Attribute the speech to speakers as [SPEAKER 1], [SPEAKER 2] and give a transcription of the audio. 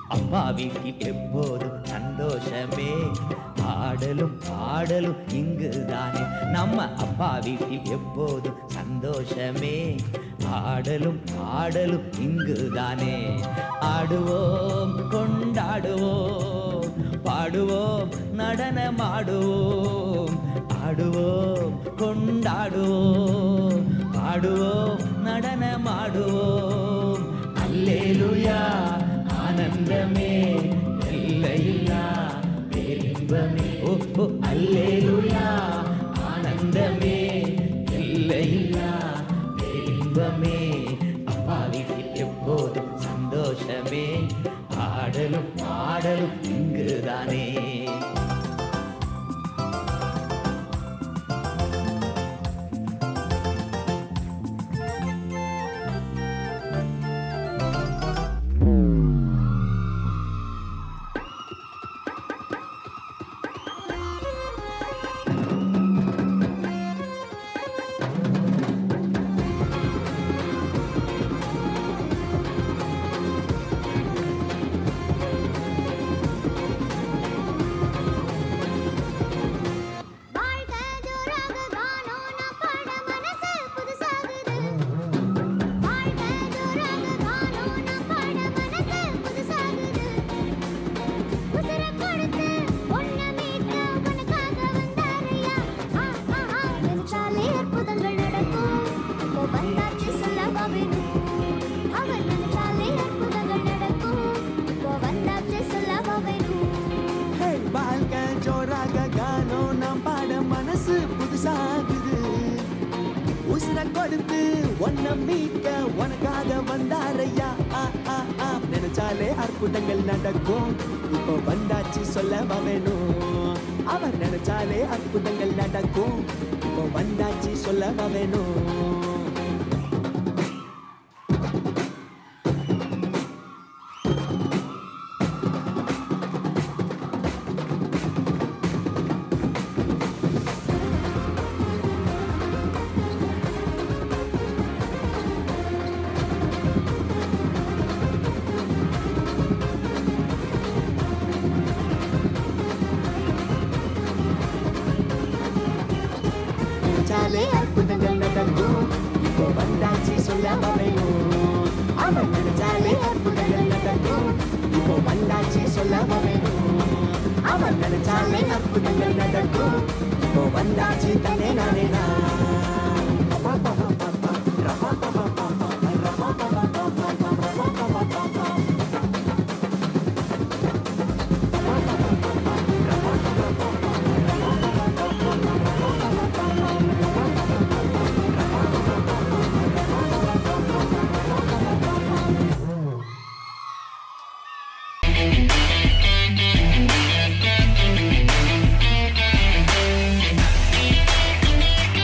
[SPEAKER 1] அப்பா வீட்டில் எப்போதும் சந்தோஷமே ஆடலும் பாடலும் இங்குதானே நம்ம அப்பா வீட்டில் எப்போதும் சந்தோஷமே ஆடலும் பாடலும் இங்குதானே ஆடுவோம் கொண்டாடுவோம் பாடுவோம் நடனமாடுவோம் ஆடுவோம் கொண்டாடுவோம் பாடுவோம் நடனமாடுவோம் அல்லேலுயா ஆனந்தமே எல்லையில்லா பேரின்பமே ஓ ஓ, அல்லேலுயா ஆனந்தமே எல்லையில்லா பேரின்பமே அப்பா வீட்டில் எப்போதும் சந்தோஷமே ஆடலும் பாடலும் இங்குதானே
[SPEAKER 2] வாழ்க ஜோராக கானோம் நான் பாட மனசு புதுசாகுது வாழ்க ஜோராக கானோம் நான் பாட மனசு புதுசாகுது உசுர கொடுத்து ஒன்ன மீட்ட உனக்காக வந்தாரையா ஆ ஆ ஆ நினைச்சாலே அற்புதங்கள் நடக்கும் இப்போ வந்தாச்சு சொல்லவா வேணும் அவன் நினைச்சாலே அற்புதங்கள் நடக்கும் இப்போ வந்தாச்சு சொல்லவா வேணும்
[SPEAKER 3] ஹே வாழ்க ஜோராக கானோ நாம் பாட மனசு புதுசாகுது உசுர கொடுத்து ஒன்ன மீட்க உனக்காக வந்தாரையா ஆ ஆ ஆ நினைச்சாலே அற்புதங்கள் நடக்கும் இப்போ வந்தாச்சு சொல்லவா வேணும் அவர் நினைச்சாலே அற்புதங்கள் நடக்கும் இப்போ வந்தாச்சு சொல்லவா வேணும் நினைச்சாலே அற்புதங்கள் நடக்கும் இப்போ வந்தாச்சு சொல்லவா வேணும் அவன் நினைச்சாலே அற்புதங்கள் நடக்கும் இப்போ வந்தாச்சு சொல்லவா வேணும் அவன் நினைச்சாலே அற்புதங்கள் நடக்கும் இப்போ வந்தாச்சு தன்னே நானே நான்